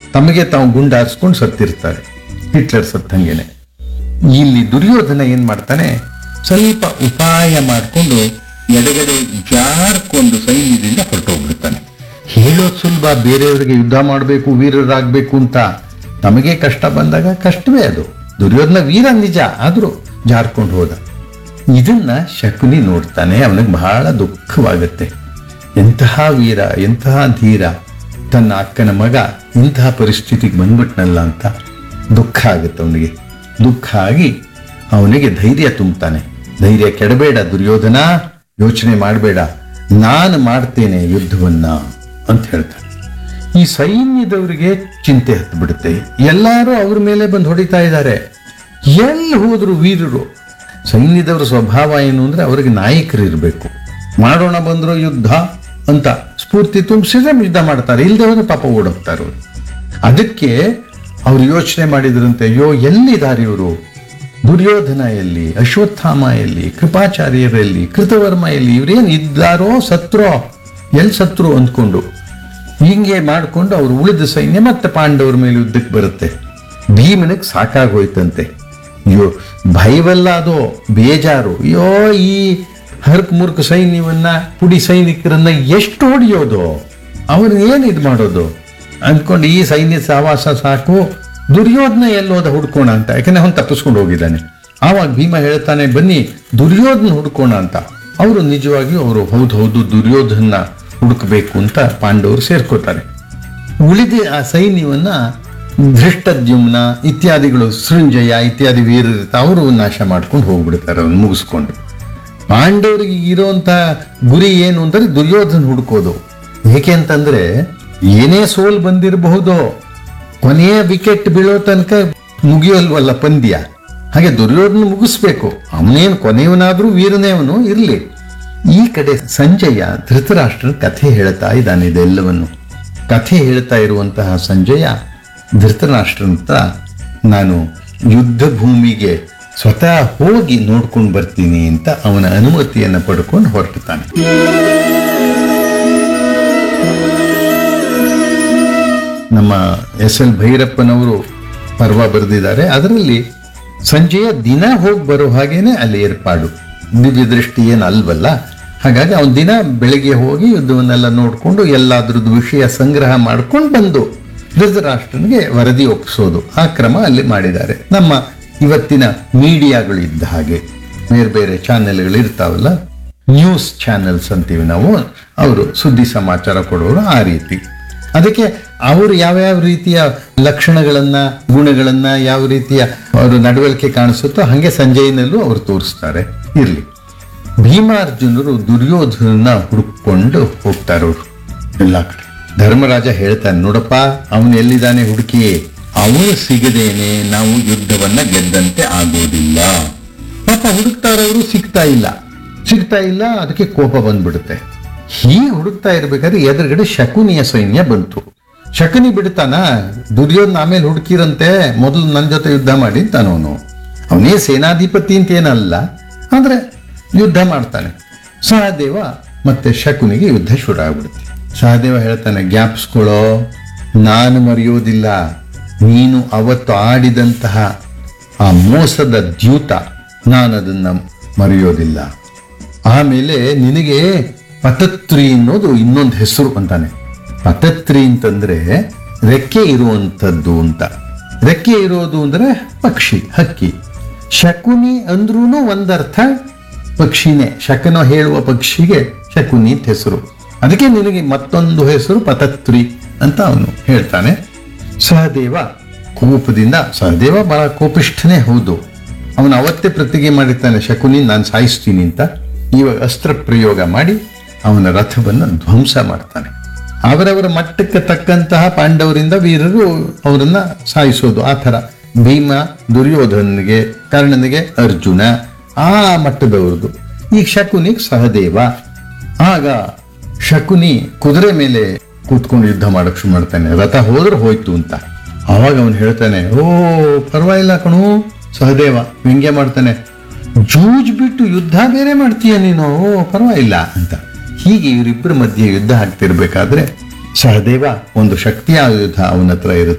ತಮಗೆ ತಾವು ಗುಂಡಾರಿಸ್ಕೊಂಡು ಸತ್ತಿರ್ತಾರೆ ಹಿಟ್ಲರ್ ಸತ್ತಂಗೆನೆ ಇಲ್ಲಿ ದುರ್ಯೋಧನ ಏನ್ ಮಾಡ್ತಾನೆ ಸ್ವಲ್ಪ ಉಪಾಯ ಮಾಡಿಕೊಂಡು ಎಡಗಡೆ ಜಾರ್ಕೊಂಡು ಸೈನ್ಯದಿಂದ ಹೊರಟೋಗ್ಬಿಡ್ತಾನೆ ಹೇಳೋದು ಸುಲಭ ಬೇರೆಯವರಿಗೆ ಯುದ್ಧ ಮಾಡಬೇಕು ವೀರರಾಗಬೇಕು ಅಂತ ತಮಗೆ ಕಷ್ಟ ಬಂದಾಗ ಕಷ್ಟವೇ ಅದು ದುರ್ಯೋಧನ ವೀರ ನಿಜ ಆದ್ರೂ ಜಾರ್ಕೊಂಡು ಹೋದ ಇದನ್ನ ಶಕುನಿ ನೋಡ್ತಾನೆ ಅವನಿಗೆ ಬಹಳ ದುಃಖವಾಗತ್ತೆ ಎಂತಹ ವೀರ ಎಂತಹ ಧೀರ ತನ್ನ ಅಕ್ಕನ ಮಗ ಇಂತಹ ಪರಿಸ್ಥಿತಿಗೆ ಬಂದ್ಬಿಟ್ನಲ್ಲ ಅಂತ ದುಃಖ ಆಗುತ್ತೆ ಅವನಿಗೆ ದುಃಖ ಆಗಿ ಅವನಿಗೆ ಧೈರ್ಯ ತುಂಬ್ತಾನೆ ಧೈರ್ಯ ಕೆಡಬೇಡ ದುರ್ಯೋಧನ ಯೋಚನೆ ಮಾಡಬೇಡ ನಾನು ಮಾಡ್ತೇನೆ ಯುದ್ಧವನ್ನ ಅಂತ ಹೇಳ್ತಾನೆ ಈ ಸೈನ್ಯದವರಿಗೆ ಚಿಂತೆ ಹತ್ತು ಬಿಡುತ್ತೆ ಎಲ್ಲರೂ ಅವ್ರ ಮೇಲೆ ಬಂದು ಹೊಡಿತಾ ಇದ್ದಾರೆ ಎಲ್ಲಿ ಹೋದ್ರು ವೀರರು ಸೈನ್ಯದವರ ಸ್ವಭಾವ ಏನು ಅಂದ್ರೆ ಅವರಿಗೆ ನಾಯಕರು ಇರಬೇಕು ಮಾಡೋಣ ಬಂದ್ರು ಯುದ್ಧ ಅಂತ ಸ್ಫೂರ್ತಿ ತುಂಬಿಸಿದ್ರೆ ಯುದ್ಧ ಮಾಡ್ತಾರೆ ಇಲ್ಲದೆ ಹೋದ್ರೆ ಪಾಪ ಓಡೋಗ್ತಾರೆ ಅವರು ಅದಕ್ಕೆ ಅವ್ರು ಯೋಚನೆ ಮಾಡಿದ್ರಂತೆ ಅಯ್ಯೋ ಎಲ್ಲಿದ್ದಾರೆ ಇವರು ದುರ್ಯೋಧನ ಎಲ್ಲಿ ಅಶ್ವತ್ಥಾಮ ಎಲ್ಲಿ ಕೃಪಾಚಾರ್ಯರಲ್ಲಿ ಕೃತವರ್ಮ ಎಲ್ಲಿ ಇವ್ರೇನು ಇದ್ದಾರೋ ಸತ್ರೋ ಎಲ್ಲಿ ಸತ್ರು ಅಂದ್ಕೊಂಡು ಹಿಂಗೆ ಮಾಡಿಕೊಂಡು ಅವ್ರು ಉಳಿದ ಸೈನ್ಯ ಮತ್ತೆ ಪಾಂಡವರ ಮೇಲೆ ಯುದ್ಧಕ್ಕೆ ಬರುತ್ತೆ ಭೀಮನಿಗೆ ಸಾಕಾಗೋಯ್ತಂತೆ ಅಯ್ಯೋ ಭಯವಲ್ಲ ಅದು ಬೇಜಾರು ಅಯ್ಯೋ ಈ ಹರ್ಕ್ ಮುರ್ಕ್ ಸೈನ್ಯವನ್ನ ಪುಡಿ ಸೈನಿಕರನ್ನ ಎಷ್ಟು ಹೊಡೆಯೋದು ಅವ್ರನ್ನ ಏನ್ ಇದು ಮಾಡೋದು ಅಂದ್ಕೊಂಡು ಈ ಸೈನ್ಯ ಸಹವಾಸ ಸಾಕು ದುರ್ಯೋಧನ ಎಲ್ಲೋದ ಹುಡ್ಕೋಣ ಅಂತ ಯಾಕಂದ್ರೆ ಅವನು ತಪ್ಪಿಸ್ಕೊಂಡು ಹೋಗಿದ್ದಾನೆ ಆವಾಗ ಭೀಮ ಹೇಳ್ತಾನೆ ಬನ್ನಿ ದುರ್ಯೋಧನ ಹುಡ್ಕೋಣ ಅಂತ ಅವರು ನಿಜವಾಗಿಯೂ ಅವರು ಹೌದು ಹೌದು ದುರ್ಯೋಧನ ಹುಡುಕಬೇಕು ಅಂತ ಪಾಂಡವರು ಸೇರ್ಕೋತಾರೆ ಉಳಿದ ಆ ಸೈನ್ಯವನ್ನ ಧೃಷ್ಟದ್ಯುಮ್ನ ಇತ್ಯಾದಿಗಳು ಸೃಂಜಯ ಇತ್ಯಾದಿ ವೀರರಿರ್ತ ಅವರು ನಾಶ ಮಾಡ್ಕೊಂಡು ಹೋಗ್ಬಿಡ್ತಾರೆ ಅವ್ನು ಮುಗಿಸ್ಕೊಂಡು ಪಾಂಡವರಿಗೆ ಇರೋಂಥ ಗುರಿ ಏನು ಅಂದ್ರೆ ದುರ್ಯೋಧನ ಹುಡುಕೋದು ಏಕೆ ಅಂತಂದ್ರೆ ಏನೇ ಸೋಲ್ ಬಂದಿರಬಹುದು ಕೊನೆಯ ವಿಕೆಟ್ ಬೀಳೋ ತನಕ ಮುಗಿಯೋಲ್ವಲ್ಲ ಪಂದ್ಯ ಹಾಗೆ ದುರ್ಯೋಧನ ಮುಗಿಸ್ಬೇಕು ಅವನೇನು ಕೊನೆಯವನಾದ್ರೂ ವೀರನೇ ಅವನು ಇರ್ಲಿ ಈ ಕಡೆ ಸಂಜಯ ಧೃತರಾಷ್ಟ್ರನ ಕಥೆ ಹೇಳ್ತಾ ಇದ್ದಾನೆ ಇದೆಲ್ಲವನ್ನು ಕಥೆ ಹೇಳ್ತಾ ಇರುವಂತಹ ಸಂಜಯ ಧೃತರಾಷ್ಟ್ರನ ಹತ್ರ ನಾನು ಯುದ್ಧ ಭೂಮಿಗೆ ಸ್ವತಃ ಹೋಗಿ ನೋಡ್ಕೊಂಡು ಬರ್ತೀನಿ ಅಂತ ಅವನ ಅನುಮತಿಯನ್ನು ಪಡ್ಕೊಂಡು ಹೊರಡ್ತಾನೆ ನಮ್ಮ ಎಸ್ ಎಲ್ ಭೈರಪ್ಪನವರು ಪರ್ವ ಬರೆದಿದ್ದಾರೆ ಅದರಲ್ಲಿ ಸಂಜೆಯ ದಿನ ಹೋಗಿ ಬರೋ ಹಾಗೇನೆ ಅಲ್ಲಿ ಏರ್ಪಾಡು ದಿವ್ಯ ದೃಷ್ಟಿ ಏನು ಅಲ್ವಲ್ಲ ಹಾಗಾಗಿ ಅವನ ದಿನ ಬೆಳಿಗ್ಗೆ ಹೋಗಿ ಯುದ್ಧವನ್ನೆಲ್ಲ ನೋಡಿಕೊಂಡು ಎಲ್ಲಾದ್ರದ್ದು ವಿಷಯ ಸಂಗ್ರಹ ಮಾಡ್ಕೊಂಡು ಬಂದು ಧೃತರಾಷ್ಟ್ರನಿಗೆ ವರದಿ ಒಪ್ಪಿಸೋದು ಆ ಕ್ರಮ ಅಲ್ಲಿ ಮಾಡಿದ್ದಾರೆ ನಮ್ಮ ಇವತ್ತಿನ ಮೀಡಿಯಾಗಳು ಇದ್ದ ಹಾಗೆ ಬೇರೆ ಬೇರೆ ಚಾನೆಲ್ಗಳು ಇರ್ತಾವಲ್ಲ ನ್ಯೂಸ್ ಚಾನೆಲ್ಸ್ ಅಂತೀವಿ ನಾವು ಅವರು ಸುದ್ದಿ ಸಮಾಚಾರ ಕೊಡೋರು ಆ ರೀತಿ ಅದಕ್ಕೆ ಅವರು ಯಾವ್ಯಾವ ರೀತಿಯ ಲಕ್ಷಣಗಳನ್ನ ಗುಣಗಳನ್ನ ಯಾವ ರೀತಿಯ ಅವರು ನಡವಳಿಕೆ ಕಾಣಿಸುತ್ತೋ ಹಾಗೆ ಸಂಜಯನಲ್ಲೂ ಅವರು ತೋರಿಸ್ತಾರೆ ಇರ್ಲಿ ಭೀಮಾರ್ಜುನರು ದುರ್ಯೋಧನನ್ನ ಹುಡುಕೊಂಡು ಹೋಗ್ತಾರೆ ಅವರು ಎಲ್ಲ ಕಡೆ ಧರ್ಮರಾಜ ಹೇಳ್ತಾನೆ ನೋಡಪ್ಪ ಅವನು ಎಲ್ಲಿದ್ದಾನೆ ಹುಡುಕಿ ಅವನು ಸಿಗದೇನೆ ನಾವು ಯುದ್ಧವನ್ನ ಗೆದ್ದಂತೆ ಆಗೋದಿಲ್ಲ ಪಾಪ ಹುಡುಕ್ತಾರವರು ಸಿಗ್ತಾ ಇಲ್ಲ ಸಿಗ್ತಾ ಇಲ್ಲ ಅದಕ್ಕೆ ಕೋಪ ಬಂದ್ಬಿಡುತ್ತೆ ಹೀಗೆ ಹುಡುಕ್ತಾ ಇರ್ಬೇಕಾದ್ರೆ ಎದುರುಗಡೆ ಶಕುನಿಯ ಸೈನ್ಯ ಬಂತು ಶಕುನಿ ಬಿಡ್ತಾನ ದುರ್ಯೋಧನ ಆಮೇಲೆ ಹುಡುಕಿರಂತೆ ಮೊದಲು ನನ್ನ ಜೊತೆ ಯುದ್ಧ ಮಾಡಿ ಅಂತಾನವನು ಅವನೇ ಸೇನಾಧಿಪತಿ ಅಂತ ಏನಲ್ಲ ಆದ್ರೆ ಯುದ್ಧ ಮಾಡ್ತಾನೆ ಸಹದೇವ ಮತ್ತೆ ಶಕುನಿಗೆ ಯುದ್ಧ ಶುರು ಆಗ್ಬಿಡುತ್ತೆ ಸಹದೇವ ಹೇಳ್ತಾನೆ ಜ್ಞಾಪಿಸ್ಕೊಳ್ಳೋ ನಾನು ಮರೆಯೋದಿಲ್ಲ ನೀನು ಅವತ್ತು ಆಡಿದಂತಹ ಆ ಮೋಸದ ದ್ಯೂತ ನಾನು ಅದನ್ನ ಮರೆಯೋದಿಲ್ಲ ಆಮೇಲೆ ನಿನಗೆ ಪತತ್ರಿ ಅನ್ನೋದು ಇನ್ನೊಂದು ಹೆಸರು ಅಂತಾನೆ ಪತತ್ರಿ ಅಂತಂದ್ರೆ ರೆಕ್ಕೆ ಇರುವಂಥದ್ದು ಅಂತ ರೆಕ್ಕೆ ಇರೋದು ಅಂದ್ರೆ ಪಕ್ಷಿ ಹಕ್ಕಿ ಶಕುನಿ ಅಂದ್ರೂ ಒಂದರ್ಥ ಪಕ್ಷಿನೇ ಶಕನ ಹೇಳುವ ಪಕ್ಷಿಗೆ ಶಕುನಿ ಅಂತ ಹೆಸರು ಅದಕ್ಕೆ ನಿನಗೆ ಮತ್ತೊಂದು ಹೆಸರು ಪತತ್ರಿ ಅಂತ ಅವನು ಹೇಳ್ತಾನೆ ಸಹದೇವ ಕೋಪದಿಂದ ಸಹದೇವ ಬಹಳ ಕೋಪಿಷ್ಠನೇ ಹೌದು ಅವನು ಅವತ್ತೇ ಪ್ರತಿಗೆ ಮಾಡಿರ್ತಾನೆ ಶಕುನಿ ನಾನು ಸಾಯಿಸ್ತೀನಿ ಅಂತ ಇವಾಗ ಅಸ್ತ್ರ ಪ್ರಯೋಗ ಮಾಡಿ ಅವನ ರಥವನ್ನು ಧ್ವಂಸ ಮಾಡ್ತಾನೆ ಅವರವರ ಮಟ್ಟಕ್ಕೆ ತಕ್ಕಂತಹ ಪಾಂಡವರಿಂದ ವೀರರು ಅವರನ್ನ ಸಾಯಿಸೋದು ಆ ಥರ ಭೀಮ ದುರ್ಯೋಧನಿಗೆ ಕರ್ಣನಿಗೆ ಅರ್ಜುನ ಆ ಮಟ್ಟದವ್ರದ್ದು ಈಗ ಶಕುನಿಗೆ ಸಹದೇವ ಆಗ ಶಕುನಿ ಕುದುರೆ ಮೇಲೆ ಕೂತ್ಕೊಂಡು ಯುದ್ಧ ಮಾಡಕ್ ಶುರು ಮಾಡ್ತಾನೆ ರಥ ಹೋದ್ರೆ ಹೋಯ್ತು ಅಂತ ಅವಾಗ ಅವನು ಹೇಳ್ತಾನೆ ಓ ಪರವಾಗಿಲ್ಲ ಕಣು ಸಹದೇವ ವ್ಯಂಗ್ಯ ಮಾಡ್ತಾನೆ ಜೂಜ್ ಬಿಟ್ಟು ಯುದ್ಧ ಬೇರೆ ಮಾಡ್ತೀಯ ನೀನು ಓ ಪರವಾಗಿಲ್ಲ ಅಂತ ಹೀಗೆ ಇವರಿಬ್ಬರ ಮಧ್ಯೆ ಯುದ್ಧ ಆಗ್ತಿರ್ಬೇಕಾದ್ರೆ ಸಹದೇವ ಒಂದು ಶಕ್ತಿಯಾಯುಧ ಅವನ ಹತ್ರ ಇರುತ್ತೆ